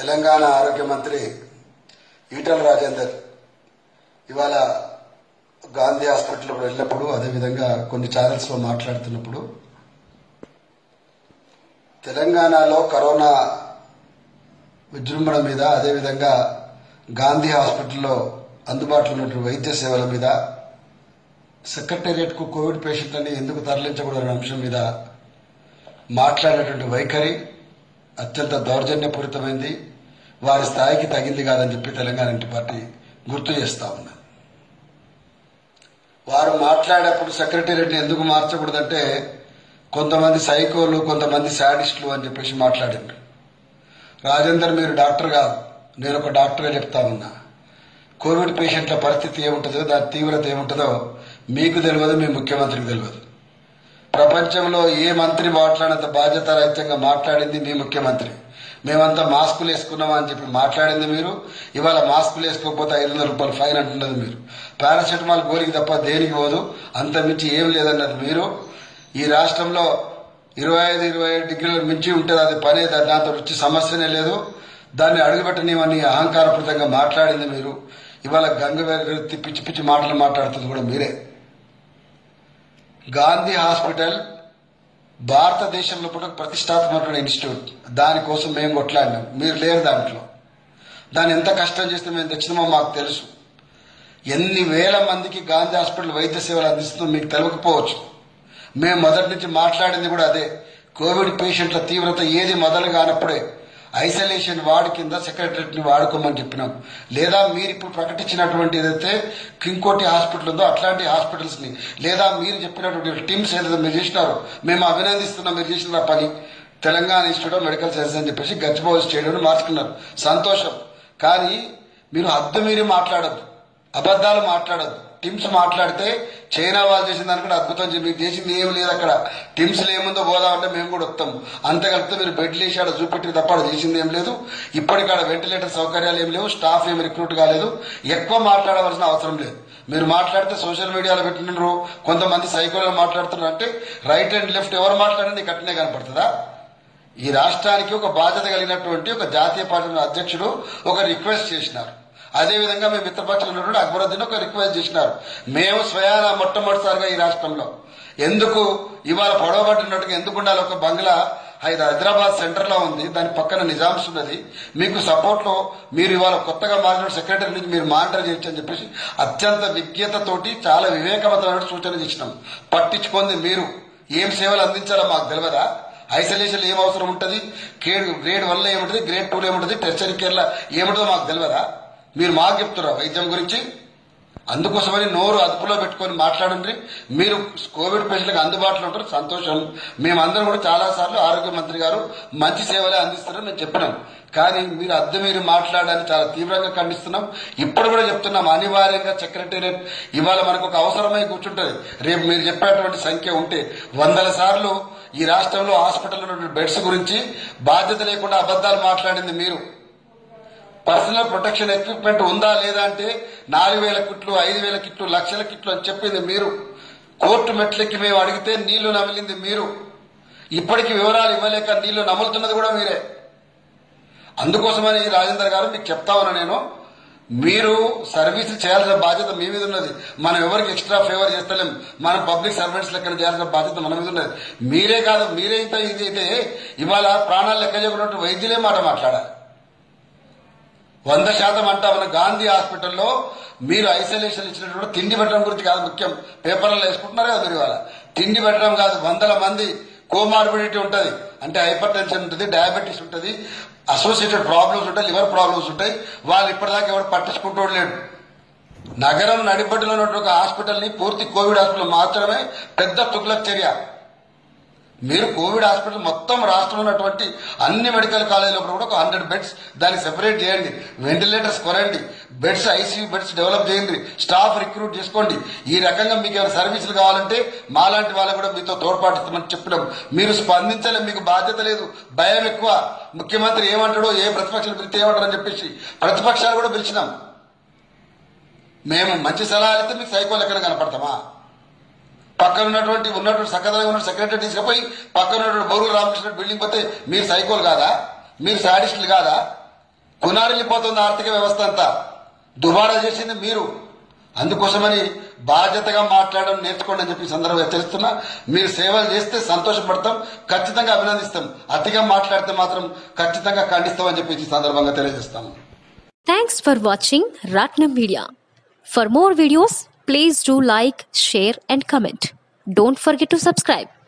తెలంగాణ ఆరోగ్య మంత్రి ఈటల రాజేందర్ ఇవాళ గాంధీ హాస్పిటల్ వెళ్ళినప్పుడు అదేవిధంగా కొన్ని ఛానల్స్ లో మాట్లాడుతున్నప్పుడు తెలంగాణలో కరోనా విజృంభణ మీద అదేవిధంగా గాంధీ హాస్పిటల్లో అందుబాటులో ఉన్నటువంటి వైద్య సేవల మీద సెక్రటేరియట్ కు కోవిడ్ పేషెంట్లని ఎందుకు తరలించకూడదనే అంశం మీద మాట్లాడేటువంటి వైఖరి అత్యంత దౌర్జన్యపూరితమైంది వారి స్థాయికి తగింది కాదని చెప్పి తెలంగాణ ఇంటి పార్టీ గుర్తు చేస్తా ఉన్నది వారు మాట్లాడేప్పుడు సెక్రటేరియట్ని ఎందుకు మార్చకూడదంటే కొంతమంది సైకోలు కొంతమంది శాడిస్టులు అని చెప్పేసి మాట్లాడిండ్రు రాజేందర్ మీరు డాక్టర్ కాదు నేను ఒక డాక్టర్గా చెప్తా ఉన్నా కోవిడ్ పేషెంట్ల పరిస్థితి ఏముంటుందో దాని తీవ్రత ఏముంటుందో మీకు తెలియదు మీ ముఖ్యమంత్రికి తెలియదు ప్రపంచంలో ఏ మంత్రి మాట్లాడినంత బాధ్యతారహితంగా మాట్లాడింది మీ ముఖ్యమంత్రి మేమంతా మాస్కులు వేసుకున్నామా అని చెప్పి మాట్లాడింది మీరు ఇవాళ మాస్కులు వేసుకోకపోతే ఐదు వందల రూపాయలు ఫైన్ అంటున్నది మీరు పారాసెటమాల్ గోలికి తప్ప దేనికి పోదు అంత మించి ఏం లేదన్నది మీరు ఈ రాష్ట్రంలో ఇరవై ఐదు ఇరవై ఏడు డిగ్రీల మించి ఉంటుంది అది పనే దా- దాంతో వచ్చి సమస్యనే లేదు దాన్ని అడుగుపెట్టనివని అహంకారపూరితంగా మాట్లాడింది మీరు ఇవాళ గంగ వెలుగుతి పిచ్చి పిచ్చి మాటలు మాట్లాడుతుంది కూడా మీరే గాంధీ హాస్పిటల్ భారతదేశంలో కూడా ఒక ప్రతిష్టాత్మకమైన ఇన్స్టిట్యూట్ దానికోసం మేము కొట్లాడినాం మీరు లేరు దాంట్లో దాన్ని ఎంత కష్టం చేస్తే మేము తెచ్చినామో మాకు తెలుసు ఎన్ని వేల మందికి గాంధీ హాస్పిటల్ వైద్య సేవలు అందిస్తుందో మీకు తెలియకపోవచ్చు మేము మొదటి నుంచి మాట్లాడింది కూడా అదే కోవిడ్ పేషెంట్ల తీవ్రత ఏది మొదలు కానప్పుడే ఐసోలేషన్ వార్డు కింద సెక్రటరీని వాడుకోమని చెప్పినాం లేదా మీరు ఇప్పుడు ప్రకటించినటువంటి ఏదైతే ఇంకోటి హాస్పిటల్ ఉందో అట్లాంటి హాస్పిటల్స్ ని లేదా మీరు చెప్పినటువంటి టీమ్స్ ఏదైతే మీరు చేసినారో మేము అభినందిస్తున్నాం మీరు చేసిన ఆ పని Telangana institute of medical science అని చెప్పేసి గచ్చిబౌలి స్టేడియం మార్చుకున్నారు సంతోషం కానీ మీరు హద్దు మీరి మాట్లాడద్దు అబద్ధాలు మాట్లాడద్దు టిమ్స్ మాట్లాడితే చైనా వాళ్ళు చేసిన దాని కూడా అద్భుతం చెప్పి మీకు చేసింది ఏం లేదు అక్కడ టిమ్స్ ఏముందో పోదామంటే మేము కూడా వస్తాం అంతకలిపితే మీరు బెడ్లు వేసి ఆడ చూపెట్టి తప్ప ఆడ చేసింది ఏం లేదు ఇప్పటికాడ వెంటిలేటర్ సౌకర్యాలు ఏం లేవు స్టాఫ్ ఏమి రిక్రూట్ కాలేదు ఎక్కువ మాట్లాడవలసిన అవసరం లేదు మీరు మాట్లాడితే సోషల్ మీడియాలో పెట్టినారు కొంతమంది సైకోలో మాట్లాడుతున్నారు అంటే రైట్ అండ్ లెఫ్ట్ ఎవరు మాట్లాడింది నీకు అట్నే కనపడుతుందా ఈ రాష్ట్రానికి ఒక బాధ్యత కలిగినటువంటి ఒక జాతీయ పార్టీ అధ్యక్షుడు ఒక రిక్వెస్ట్ చేసినారు అదే విధంగా మేము మిత్రపక్షంలో ఉన్నటువంటి అక్బరుద్దీన్ ఒక రిక్వెస్ట్ చేసినారు మేము స్వయాన మొట్టమొదటిసారిగా ఈ రాష్ట్రంలో ఎందుకు ఇవాళ పొడవబడినట్టుగా ఎందుకు ఉండాలి ఒక బంగ్లా హైద- హైదరాబాద్ సెంటర్ లో ఉంది దాని పక్కన నిజామ్స్ ఉన్నది మీకు సపోర్ట్ లో మీరు ఇవాళ కొత్తగా మారిన సెక్రటరీ నుంచి మీరు మానిటర్ చేయొచ్చు అని చెప్పేసి అత్యంత విజ్ఞతతోటి చాలా వివేకవంతమైన సూచన చేసినాం పట్టించుకుంది మీరు ఏం సేవలు అందించాలో మాకు తెలియదా ఐసోలేషన్ ఏం అవసరం ఉంటుంది గ్రేడ్ గ్రేడ్ వన్ లో ఏముంటుంది గ్రేడ్ టూ లో ఏముంటుంది టెస్టరీ కేర్ లో ఏముంటుందో మాకు తెలియదా మీరు మాకు చెప్తున్నారా వైద్యం గురించి అందుకోసమని నోరు అదుపులో పెట్టుకొని మాట్లాడండి మీరు కోవిడ్ పేషెంట్లకు అందుబాటులో ఉంటారు సంతోషం మేమందరం కూడా చాలా సార్లు ఆరోగ్య మంత్రి గారు మంచి సేవలే అందిస్తారని మేము చెప్పినాం కానీ మీరు అద్దె మీరు మాట్లాడడానికి చాలా తీవ్రంగా ఖండిస్తున్నాం ఇప్పుడు కూడా చెప్తున్నాం అనివార్యంగా సెక్రటేరియట్ ఇవాళ మనకు ఒక అవసరమై కూర్చుంటది రేపు మీరు చెప్పేటువంటి సంఖ్య ఉంటే వందల సార్లు ఈ రాష్ట్రంలో హాస్పిటల్ ఉన్నటువంటి బెడ్స్ గురించి బాధ్యత లేకుండా అబద్దాలు మాట్లాడింది మీరు పర్సనల్ ప్రొటెక్షన్ ఎక్విప్మెంట్ ఉందా లేదా అంటే నాలుగు వేల కిట్లు ఐదు వేల కిట్లు లక్షల కిట్లు అని చెప్పింది మీరు కోర్టు మెట్లకి మేము అడిగితే నీళ్లు నమిలింది మీరు ఇప్పటికి వివరాలు ఇవ్వలేక నీళ్లు నములుతున్నది కూడా మీరే అందుకోసమని రాజేందర్ గారు మీకు చెప్తా ఉన్నా నేను మీరు సర్వీస్ చేయాల్సిన బాధ్యత మీ మీద ఉన్నది మనం ఎవరికి ఎక్స్ట్రా ఫేవర్ చేస్తలేం మనం పబ్లిక్ సర్వెంట్స్ లెక్కన చేయాల్సిన బాధ్యత మన మీద ఉన్నది మీరే కాదు మీరే ఇంత ఇది అయితే ఇవాళ ప్రాణాలు లెక్క చేయకున్నట్టు వైద్యులే మాట మాట్లాడాలి వంద శాతం అంటా మన గాంధీ హాస్పిటల్లో మీరు ఐసోలేషన్ ఇచ్చినటువంటి తిండి పెట్టడం గురించి కాదు ముఖ్యం పేపర్లలో వేసుకుంటున్నారు కదా మీరు ఇవాళ తిండి పెట్టడం కాదు వందల మంది కోమార్బిడిటీ ఉంటది అంటే హైపర్ టెన్షన్ ఉంటుంది డయాబెటీస్ ఉంటుంది అసోసియేటెడ్ ప్రాబ్లమ్స్ ఉంటాయి లివర్ ప్రాబ్లమ్స్ ఉంటాయి వాళ్ళు ఇప్పటిదాకా ఎవరు పట్టించుకుంటూ లేడు నగరం నడిబడ్డులో ఉన్నటువంటి ఒక హాస్పిటల్ ని పూర్తి కోవిడ్ హాస్పిటల్ మార్చడమే పెద్ద తుగ్లక్ చర్య మీరు కోవిడ్ హాస్పిటల్ మొత్తం రాష్ట్రంలో ఉన్నటువంటి అన్ని మెడికల్ కాలేజీలో కూడా ఒక హండ్రెడ్ బెడ్స్ దాన్ని సెపరేట్ చేయండి వెంటిలేటర్స్ కొనండి బెడ్స్ ఐసీయూ బెడ్స్ డెవలప్ చేయండి స్టాఫ్ రిక్రూట్ చేసుకోండి ఈ రకంగా మీకు ఏమైనా సర్వీసులు కావాలంటే మాలాంటి వాళ్ళు కూడా మీతో తోడ్పాటిస్తామని చెప్పినాం మీరు స్పందించలే మీకు బాధ్యత లేదు భయం ఎక్కువ ముఖ్యమంత్రి ఏమంటాడో ఏ ప్రతిపక్షాలు పిలిస్తే ఏమంటారని చెప్పేసి ప్రతిపక్షాలు కూడా పిలిచినాం మేము మంచి సలహాలు ఇస్తే మీకు సైకో లెక్కన కనపడతామా పక్కన ఉన్నటువంటి ఉన్నటువంటి సక్కదంగా ఉన్న సెక్రటరీ తీసుకుపోయి పక్కన ఉన్నటువంటి బౌరు రామకృష్ణ బిల్డింగ్ పోతే మీరు సైకోలు కాదా మీరు సాడిస్టులు కాదా కునారిల్లిపోతుంది ఆర్థిక వ్యవస్థ అంతా దుబారా చేసింది మీరు అందుకోసమని బాధ్యతగా మాట్లాడడం నేర్చుకోండి అని చెప్పి ఈ సందర్భంగా హెచ్చరిస్తున్నా మీరు సేవలు చేస్తే సంతోషపడతాం ఖచ్చితంగా అభినందిస్తాం అతిగా మాట్లాడితే మాత్రం ఖచ్చితంగా ఖండిస్తామని చెప్పి ఈ సందర్భంగా తెలియజేస్తాము Thanks for watching Ratnam Media. For more videos, please do like, share, and comment. Don't forget to subscribe.